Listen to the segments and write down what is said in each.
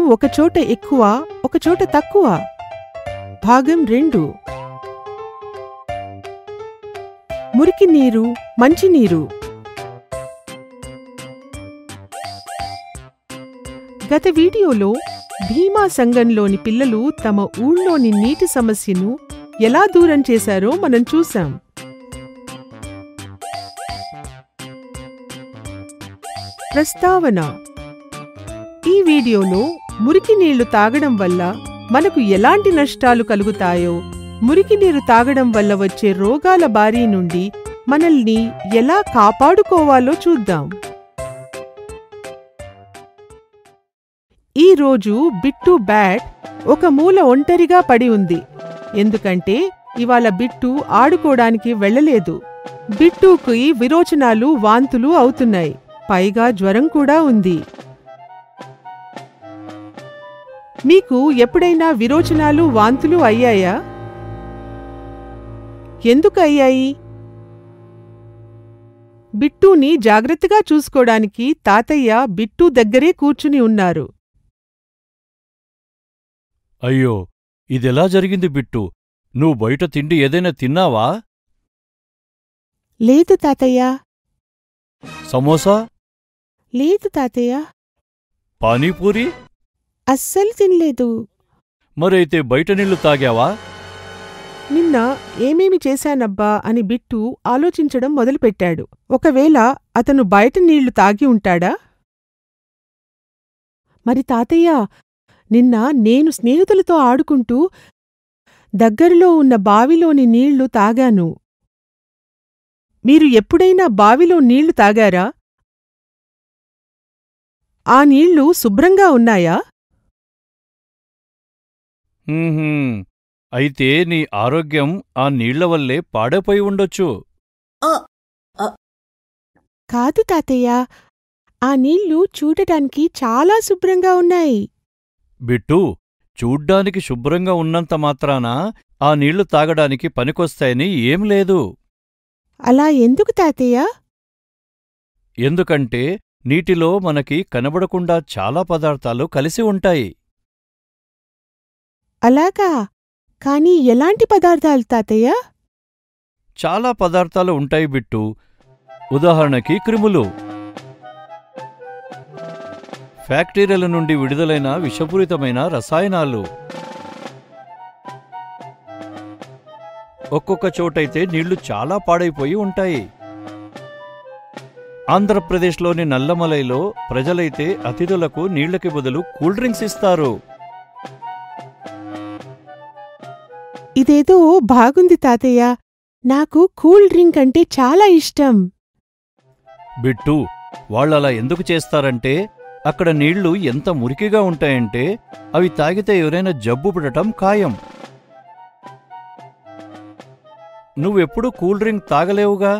ఒకచోట ఎక్కువ ఒకచోట తక్కువ భాగం రెండు మురికి నీరు మంచినీరు గత వీడియోలో భీమా సంఘంలోని పిల్లలు తమ ఊళ్ళోని నీటి సమస్యను ఎలా దూరం చేశారో మనం చూసాం ప్రస్తావన ఈ వీడియోలో మురికి నీళ్లు తాగడం వల్ల మనకు ఎలాంటి నష్టాలు కలుగుతాయో మురికి నీరు తాగడం వల్ల వచ్చే రోగాల బారి నుండి మనల్ని ఎలా కాపాడుకోవాలో చూద్దాం ఈ రోజు బిట్టు బ్యాట్ ఒక మూల ఒంటరిగా పడి ఉంది ఎందుకంటే ఇవాళ బిట్టు ఆడుకోవడానికి వెళ్ళలేదు బిట్టుకి విరోచనాలు వాంతులు అవుతున్నాయి పైగా జ్వరం కూడా ఉంది మీకు ఎప్పుడైనా విరోచనాలు వాంతులు అయ్యాయా ఎందుకు అయ్యాయి బిట్టూని జాగ్రత్తగా చూసుకోడానికి తాతయ్య బిట్టూ దగ్గరే కూర్చుని ఉన్నారు అయ్యో ఇదెలా జరిగింది బిట్టు నువ్వు బయట తిండి ఏదైనా తిన్నావా లేదు తాతయ్య సమోసా లేదు తాతయ్య పానీపూరి అస్సలు తినలేదు మరైతే బయట నీళ్లు తాగావా నిన్న ఏమేమి చేశానబ్బా అని బిట్టు ఆలోచించడం మొదలుపెట్టాడు ఒకవేళ అతను బయట నీళ్లు తాగి ఉంటాడా మరి తాతయ్య నిన్న నేను స్నేహితులతో ఆడుకుంటూ దగ్గరలో ఉన్న బావిలోని నీళ్లు తాగాను మీరు ఎప్పుడైనా బావిలో నీళ్లు తాగారా ఆ నీళ్లు శుభ్రంగా ఉన్నాయా ఉహుం, అయితే నీ ఆరోగ్యం ఆ నీళ్ల వల్లే పాడైపోయి ఉండొచ్చు కాదు తాతయ్య ఆ నీళ్లు చూడటానికి చాలా శుభ్రంగా ఉన్నాయి బిట్టు చూడ్డానికి శుభ్రంగా ఉన్నంత మాత్రాన ఆ నీళ్లు తాగడానికి పనికొస్తాయని ఏం లేదు అలా ఎందుకు తాతయ్య ఎందుకంటే నీటిలో మనకి కనబడకుండా చాలా పదార్థాలు కలిసి ఉంటాయి అలాగా కాని ఎలాంటి పదార్థాలు తాతయ్య చాలా పదార్థాలు ఉంటాయి బిట్టు ఉదాహరణకి క్రిములు ఫ్యాక్టీరియాల నుండి విడుదలైన విషపూరితమైన రసాయనాలు ఒక్కొక్క చోటైతే నీళ్లు చాలా పాడైపోయి ఉంటాయి ఆంధ్రప్రదేశ్లోని నల్లమలైలో ప్రజలైతే అతిథులకు నీళ్లకి బదులు కూల్ డ్రింక్స్ ఇస్తారు ఇదేదో బాగుంది తాతయ్య నాకు కూల్ డ్రింక్ అంటే చాలా ఇష్టం బిట్టు వాళ్ళలా ఎందుకు చేస్తారంటే అక్కడ నీళ్లు ఎంత మురికిగా ఉంటాయంటే అవి తాగితే ఎవరైనా జబ్బు పడటం ఖాయం నువ్వెప్పుడు కూల్ డ్రింక్ తాగలేవుగా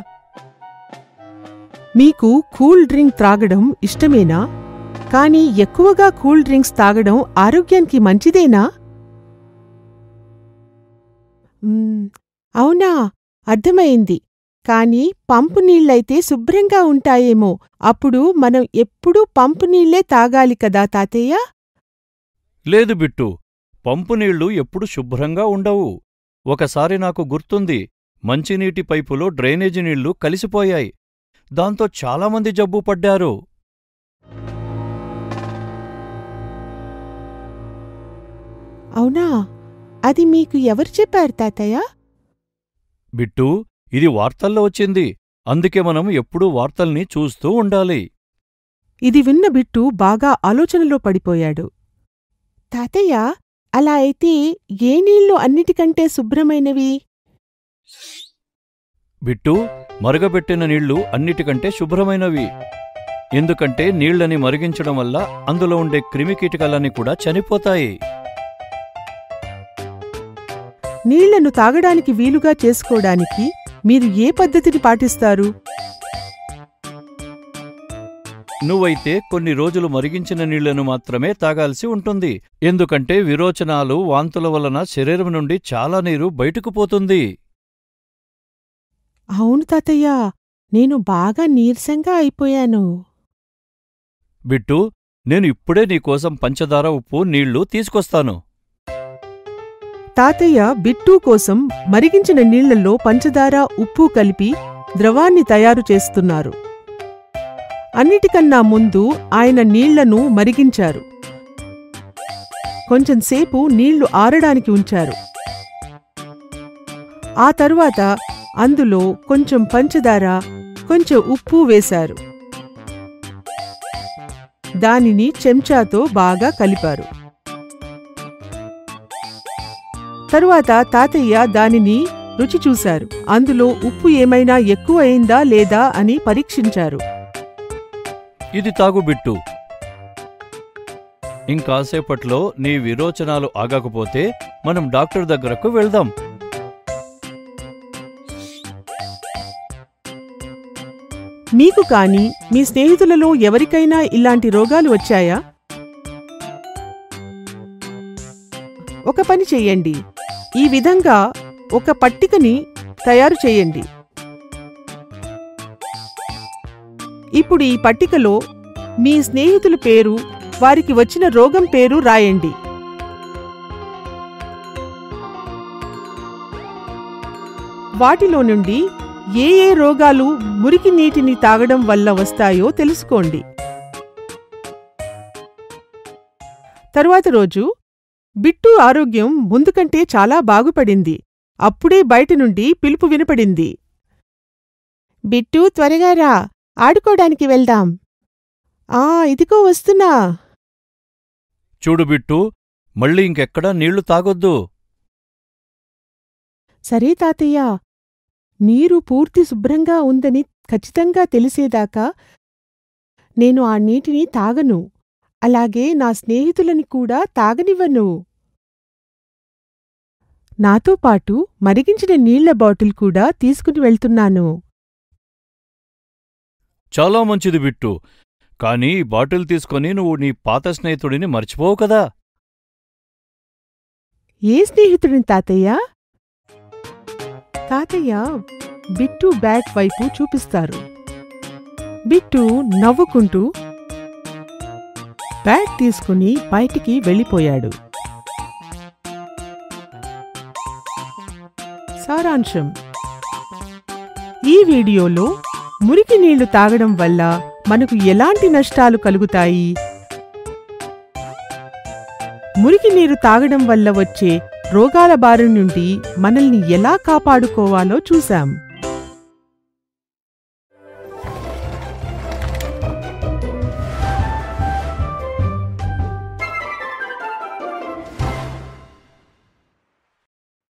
మీకు కూల్ డ్రింక్ త్రాగడం ఇష్టమేనా కానీ ఎక్కువగా కూల్ డ్రింక్స్ తాగడం ఆరోగ్యానికి మంచిదేనా మ్మ్, అవునా అర్థమైంది కాని పంపు నీళ్ళైతే శుభ్రంగా ఉంటాయేమో అప్పుడు మనం ఎప్పుడూ పంపు నీళ్ళే తాగాలి కదా తాతయ్య లేదు బిట్టు పంపు నీళ్లు ఎప్పుడు శుభ్రంగా ఉండవు ఒకసారి నాకు గుర్తుంది మంచినీటి పైపులో డ్రైనేజీ నీళ్లు కలిసిపోయాయి దాంతో చాలామంది జబ్బు పడ్డారు అవునా అది మీకు ఎవరు చెప్పారు తాతయ్య బిట్టు ఇది వార్తల్లో వచ్చింది అందుకే మనం ఎప్పుడూ వార్తల్ని చూస్తూ ఉండాలి ఇది విన్న బిట్టు బాగా ఆలోచనలో పడిపోయాడు తాతయ్య అలా అయితే ఏ నీళ్లు అన్నిటికంటే శుభ్రమైనవి బిట్టు మరగబెట్టిన నీళ్లు అన్నిటికంటే శుభ్రమైనవి ఎందుకంటే నీళ్లని మరిగించడం వల్ల అందులో ఉండే క్రిమికీటకాలన్నీ కూడా చనిపోతాయి నీళ్లను తాగడానికి వీలుగా చేసుకోవడానికి మీరు ఏ పద్ధతిని పాటిస్తారు నువ్వైతే కొన్ని రోజులు మరిగించిన నీళ్లను మాత్రమే తాగాల్సి ఉంటుంది ఎందుకంటే విరోచనాలు వాంతుల వలన శరీరం నుండి చాలా నీరు బయటకు పోతుంది అవును తాతయ్య నేను బాగా నీరసంగా అయిపోయాను బిట్టు నేను ఇప్పుడే నీకోసం పంచదార ఉప్పు నీళ్లు తీసుకొస్తాను తాతయ్య బిట్టూ కోసం మరిగించిన నీళ్లలో పంచదార ఉప్పు కలిపి ద్రవాన్ని తయారు చేస్తున్నారు అన్నిటికన్నా ముందు ఆయన నీళ్లను మరిగించారు కొంచెంసేపు నీళ్లు ఆరడానికి ఉంచారు ఆ తరువాత అందులో కొంచెం పంచదార కొంచెం ఉప్పు వేశారు దానిని చెంచాతో బాగా కలిపారు తరువాత తాతయ్య దానిని రుచి చూశారు అందులో ఉప్పు ఏమైనా ఎక్కువ అయిందా లేదా అని పరీక్షించారు ఇది తాగు బిట్టు ఇంకాసేపట్లో నీ విరోచనాలు ఆగకపోతే మనం డాక్టర్ దగ్గరకు వెళ్దాం మీకు కాని మీ స్నేహితులలో ఎవరికైనా ఇలాంటి రోగాలు వచ్చాయా ఒక పని చెయ్యండి ఈ విధంగా ఒక పట్టికని తయారు చేయండి ఇప్పుడు ఈ పట్టికలో మీ స్నేహితుల పేరు వారికి వచ్చిన రోగం పేరు రాయండి వాటిలో నుండి ఏ ఏ రోగాలు మురికి నీటిని తాగడం వల్ల వస్తాయో తెలుసుకోండి తరువాత రోజు బిట్టు ఆరోగ్యం ముందు కంటే చాలా బాగుపడింది అప్పుడే బయట నుండి పిలుపు వినపడింది బిట్టు త్వరగా రా ఆడుకోడానికి వెళ్దాం ఆ ఇదిగో వస్తున్నా చూడు బిట్టు మళ్ళీ ఇంకెక్కడా నీళ్లు తాగొద్దు సరే తాతయ్య నీరు పూర్తి శుభ్రంగా ఉందని ఖచ్చితంగా తెలిసేదాకా నేను ఆ నీటిని తాగను అలాగే నా స్నేహితులని కూడా తాగనివ్వను నాతో పాటు మరిగించిన నీళ్ల బాటిల్ కూడా తీసుకుని వెళ్తున్నాను చాలా మంచిది బిట్టు కానీ ఈ బాటిల్ తీసుకొని నువ్వు నీ పాత స్నేహితుడిని మర్చిపోవు కదా ఏ స్నేహితుడిని తాతయ్య తాతయ్య బిట్టు బ్యాట్ వైపు చూపిస్తారు బిట్టు నవ్వుకుంటూ బ్యాట్ తీసుకుని బయటికి వెళ్ళిపోయాడు సారాంశం ఈ వీడియోలో మురికి నీళ్లు తాగడం వల్ల మనకు ఎలాంటి నష్టాలు కలుగుతాయి మురికి నీరు తాగడం వల్ల వచ్చే రోగాల బారి నుండి మనల్ని ఎలా కాపాడుకోవాలో చూశాం